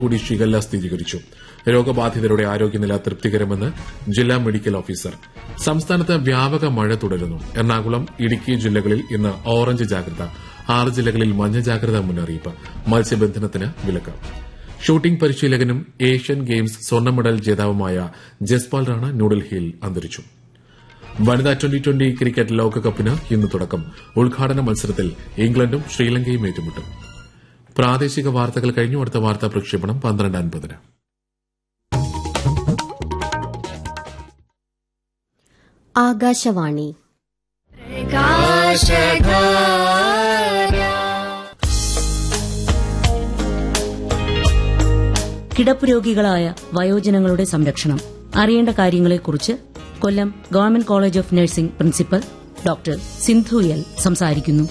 കൂടി ഷിഗല്ല സ്ഥിരീകരിച്ചു രോഗബാധിതരുടെ ആരോഗ്യനില തൃപ്തികരമെന്ന് ജില്ലാ മെഡിക്കൽ ഓഫീസർ സംസ്ഥാനത്ത് വ്യാപക മഴ തുടരുന്നു എറണാകുളം ഇടുക്കി ജില്ലകളിൽ ഇന്ന് ഓറഞ്ച് ജാഗ്രത ആറ് ജില്ലകളിൽ മഞ്ഞ ജാഗ്രതാ മുന്നറിയിപ്പ് മത്സ്യബന്ധനത്തിന് വിലക്ക് ഷൂട്ടിംഗ് പരിശീലകനും ഏഷ്യൻ ഗെയിംസ് സ്വർണ്ണ മെഡൽ ജേതാവുമായ ജസ്പാൽ റാണ ന്യൂഡൽഹിയിൽ അന്തരിച്ചു വനിതാ ട്വന്റി ട്വന്റി ക്രിക്കറ്റ് ലോകകപ്പിന് ഇന്ന് തുടക്കം ഉദ്ഘാടന മത്സരത്തിൽ ഇംഗ്ലണ്ടും ശ്രീലങ്കയും ഏറ്റുമുട്ടും പ്രാദേശിക വാർത്തകൾ കഴിഞ്ഞു അടുത്ത വാർത്താ പ്രക്ഷേപണം പന്ത്രണ്ട് അൻപതിന് ആകാശവാണി കിടപ്പ് രോഗികളായ വയോജനങ്ങളുടെ സംരക്ഷണം അറിയേണ്ട കാര്യങ്ങളെക്കുറിച്ച് Kollam government college of nursing principal doctor Sindhu L സംസാരിക്കുന്നു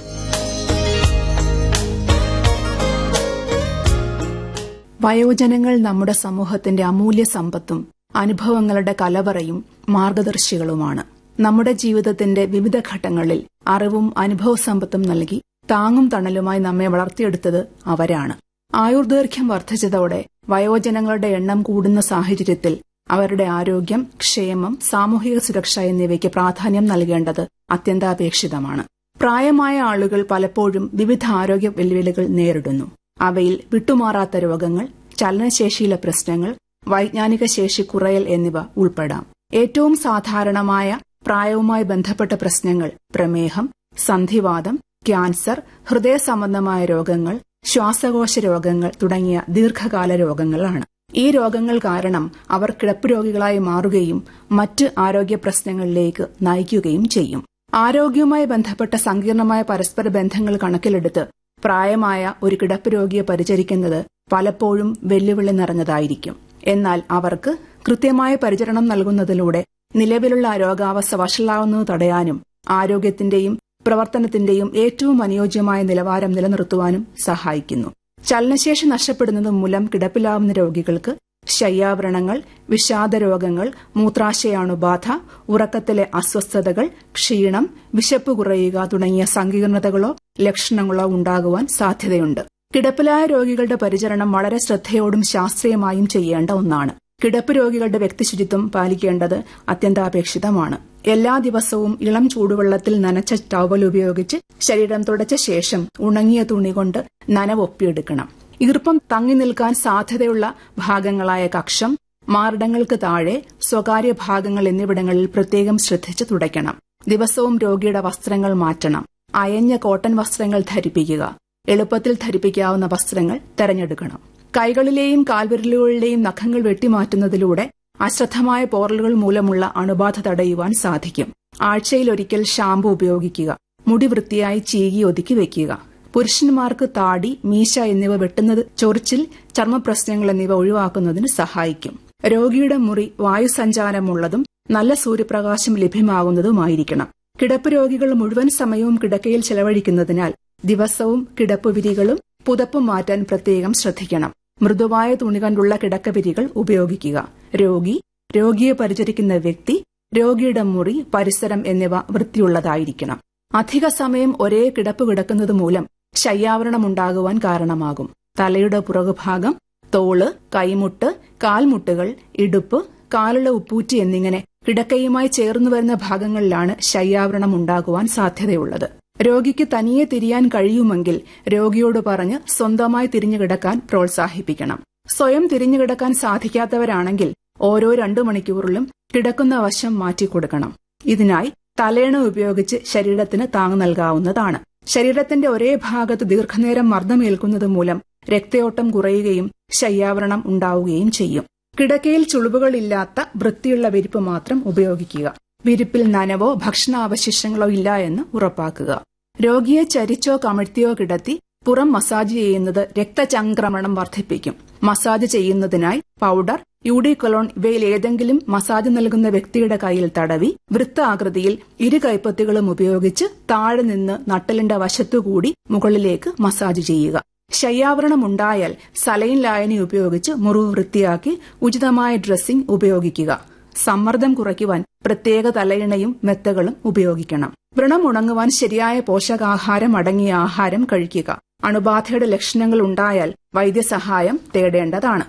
വയോജനങ്ങൾ നമ്മുടെ സമൂഹത്തിന്റെ അമൂല്യ സമ്പത്തും അനുഭവങ്ങളുടെ കലവറയും മാർഗദർശികളുമാണ് നമ്മുടെ ജീവിതത്തിന്റെ വിവിധ ഘട്ടങ്ങളിൽ അറിവും അനുഭവ സമ്പത്തും നൽകി താങ്ങും തണലുമായി നമ്മെ വളർത്തിയെടുത്തത് അവരാണ് ആയുർദൈർഘ്യം വർദ്ധിച്ചതോടെ വയോജനങ്ങളുടെ എണ്ണം കൂടുന്ന സാഹചര്യത്തിൽ അവരുടെ ആരോഗ്യം ക്ഷേമം സാമൂഹിക സുരക്ഷ എന്നിവയ്ക്ക് പ്രാധാന്യം നൽകേണ്ടത് അത്യന്താപേക്ഷിതമാണ് പ്രായമായ ആളുകൾ പലപ്പോഴും വിവിധ ആരോഗ്യ വെല്ലുവിളികൾ നേരിടുന്നു അവയിൽ വിട്ടുമാറാത്ത രോഗങ്ങൾ ചലനശേഷിയിലെ പ്രശ്നങ്ങൾ വൈജ്ഞാനിക ശേഷി കുറയൽ എന്നിവ ഉൾപ്പെടാം ഏറ്റവും സാധാരണമായ പ്രായവുമായി ബന്ധപ്പെട്ട പ്രശ്നങ്ങൾ പ്രമേഹം സന്ധിവാദം ക്യാൻസർ ഹൃദയ സംബന്ധമായ രോഗങ്ങൾ ശ്വാസകോശ രോഗങ്ങൾ തുടങ്ങിയ ദീർഘകാല രോഗങ്ങളാണ് ഈ രോഗങ്ങൾ കാരണം അവർ കിടപ്പ് രോഗികളായി മാറുകയും മറ്റ് ആരോഗ്യ പ്രശ്നങ്ങളിലേക്ക് നയിക്കുകയും ചെയ്യും ആരോഗ്യവുമായി ബന്ധപ്പെട്ട സങ്കീർണമായ പരസ്പര ബന്ധങ്ങൾ കണക്കിലെടുത്ത് പ്രായമായ ഒരു കിടപ്പ് രോഗിയെ പരിചരിക്കുന്നത് പലപ്പോഴും വെല്ലുവിളി നിറഞ്ഞതായിരിക്കും എന്നാൽ അവർക്ക് കൃത്യമായ പരിചരണം നൽകുന്നതിലൂടെ നിലവിലുള്ള രോഗാവസ്ഥ വഷളാവുന്നത് തടയാനും ആരോഗ്യത്തിന്റെയും പ്രവർത്തനത്തിന്റെയും ഏറ്റവും അനുയോജ്യമായ നിലവാരം നിലനിർത്തുവാനും സഹായിക്കുന്നു ചലനശേഷി നഷ്ടപ്പെടുന്നത് മൂലം കിടപ്പിലാവുന്ന രോഗികൾക്ക് ശയ്യാവരണങ്ങൾ വിഷാദരോഗങ്ങൾ മൂത്രാശയാണുബാധ ഉറക്കത്തിലെ അസ്വസ്ഥതകൾ ക്ഷീണം വിശപ്പ് കുറയുക തുടങ്ങിയ സങ്കീർണതകളോ ലക്ഷണങ്ങളോ ഉണ്ടാകുവാൻ സാധ്യതയുണ്ട് കിടപ്പിലായ രോഗികളുടെ പരിചരണം വളരെ ശ്രദ്ധയോടും ശാസ്ത്രീയമായും ചെയ്യേണ്ട ഒന്നാണ് കിടപ്പ് രോഗികളുടെ വ്യക്തിശുചിത്വം പാലിക്കേണ്ടത് അത്യന്താപേക്ഷിതമാണ് എല്ലാ ദിവസവും ഇളം ചൂടുവെള്ളത്തിൽ നനച്ച ടവൽ ഉപയോഗിച്ച് ശരീരം തുടച്ച ശേഷം ഉണങ്ങിയ തുണി കൊണ്ട് നനവൊപ്പിയെടുക്കണം ഈർപ്പം തങ്ങി നിൽക്കാൻ സാധ്യതയുള്ള ഭാഗങ്ങളായ കക്ഷം മാറിടങ്ങൾക്ക് താഴെ സ്വകാര്യ ഭാഗങ്ങൾ എന്നിവിടങ്ങളിൽ പ്രത്യേകം ശ്രദ്ധിച്ച് തുടയ്ക്കണം ദിവസവും രോഗിയുടെ വസ്ത്രങ്ങൾ മാറ്റണം അയഞ്ഞ കോട്ടൺ വസ്ത്രങ്ങൾ ധരിപ്പിക്കുക എളുപ്പത്തിൽ ധരിപ്പിക്കാവുന്ന വസ്ത്രങ്ങൾ തെരഞ്ഞെടുക്കണം കൈകളിലെയും കാൽവിരലുകളിലെയും നഖങ്ങൾ വെട്ടിമാറ്റുന്നതിലൂടെ അശ്രദ്ധമായ പോറലുകൾ മൂലമുള്ള അണുബാധ തടയുവാൻ സാധിക്കും ആഴ്ചയിലൊരിക്കൽ ഷാമ്പു ഉപയോഗിക്കുക മുടി വൃത്തിയായി ചീകി ഒതുക്കി വെക്കുക പുരുഷന്മാർക്ക് താടി മീശ എന്നിവ വെട്ടുന്നത് ചൊറിച്ചിൽ ചർമ്മപ്രശ്നങ്ങൾ എന്നിവ ഒഴിവാക്കുന്നതിന് സഹായിക്കും രോഗിയുടെ മുറി വായുസഞ്ചാരമുള്ളതും നല്ല സൂര്യപ്രകാശം ലഭ്യമാകുന്നതുമായിരിക്കണം കിടപ്പ് രോഗികൾ മുഴുവൻ സമയവും കിടക്കയിൽ ചെലവഴിക്കുന്നതിനാൽ ദിവസവും കിടപ്പ് വിരികളും പുതപ്പും മാറ്റാൻ പ്രത്യേകം ശ്രദ്ധിക്കണം മൃദുവായ തുണി കൊണ്ടുള്ള കിടക്കവിരികൾ ഉപയോഗിക്കുക രോഗി രോഗിയെ പരിചരിക്കുന്ന വ്യക്തി രോഗിയുടെ മുറി പരിസരം എന്നിവ വൃത്തിയുള്ളതായിരിക്കണം അധിക സമയം ഒരേ കിടപ്പ് കിടക്കുന്നത് മൂലം ശയ്യാവരണമുണ്ടാകുവാൻ കാരണമാകും തലയുടെ പുറകുഭാഗം തോള് കൈമുട്ട് കാൽമുട്ടുകൾ ഇടുപ്പ് കാലുള്ള ഉപ്പൂറ്റി എന്നിങ്ങനെ കിടക്കയുമായി ചേർന്നു വരുന്ന ഭാഗങ്ങളിലാണ് ശയ്യാവരണം ഉണ്ടാകുവാൻ സാധ്യതയുള്ളത് രോഗിക്ക് തനിയെ തിരിയാൻ കഴിയുമെങ്കിൽ രോഗിയോട് പറഞ്ഞ് സ്വന്തമായി തിരിഞ്ഞു കിടക്കാൻ പ്രോത്സാഹിപ്പിക്കണം സ്വയം തിരിഞ്ഞു കിടക്കാൻ സാധിക്കാത്തവരാണെങ്കിൽ ഓരോ രണ്ടു മണിക്കൂറിലും കിടക്കുന്ന വശം മാറ്റിക്കൊടുക്കണം ഇതിനായി തലേണ ഉപയോഗിച്ച് ശരീരത്തിന് താങ്ങ് നൽകാവുന്നതാണ് ശരീരത്തിന്റെ ഒരേ ഭാഗത്ത് ദീർഘനേരം മർദ്ദമേൽക്കുന്നത് മൂലം രക്തയോട്ടം കുറയുകയും ശയ്യാവരണം ഉണ്ടാവുകയും ചെയ്യും കിടക്കയിൽ ചുളിവുകളില്ലാത്ത വൃത്തിയുള്ള വിരിപ്പ് മാത്രം ഉപയോഗിക്കുക വിരിപ്പിൽ നനവോ ഭക്ഷണാവശിഷ്ടങ്ങളോ ഇല്ല എന്ന് ഉറപ്പാക്കുക രോഗിയെ ചരിച്ചോ കമിഴ്ത്തിയോ കിടത്തി പുറം മസാജ് ചെയ്യുന്നത് രക്തചംക്രമണം വർദ്ധിപ്പിക്കും മസാജ് ചെയ്യുന്നതിനായി പൌഡർ യൂഡിക്കൊലോൺ ഇവയിൽ ഏതെങ്കിലും മസാജ് നൽകുന്ന വ്യക്തിയുടെ കയ്യിൽ തടവി വൃത്താകൃതിയിൽ ഇരു കൈപ്പത്തികളും ഉപയോഗിച്ച് താഴെ നിന്ന് നട്ടലിന്റെ വശത്തുകൂടി മുകളിലേക്ക് മസാജ് ചെയ്യുക ശയ്യാവരണമുണ്ടായാൽ സലൈൻ ലായനി ഉപയോഗിച്ച് മുറിവ് വൃത്തിയാക്കി ഉചിതമായ ഡ്രസ്സിംഗ് ഉപയോഗിക്കുക സമ്മർദ്ദം കുറയ്ക്കുവാൻ പ്രത്യേക തലയിണയും മെത്തകളും ഉപയോഗിക്കണം വ്രണം ഉണങ്ങുവാൻ ശരിയായ പോഷകാഹാരം അടങ്ങിയ ആഹാരം കഴിക്കുക അണുബാധയുടെ ലക്ഷണങ്ങൾ ഉണ്ടായാൽ വൈദ്യസഹായം തേടേണ്ടതാണ്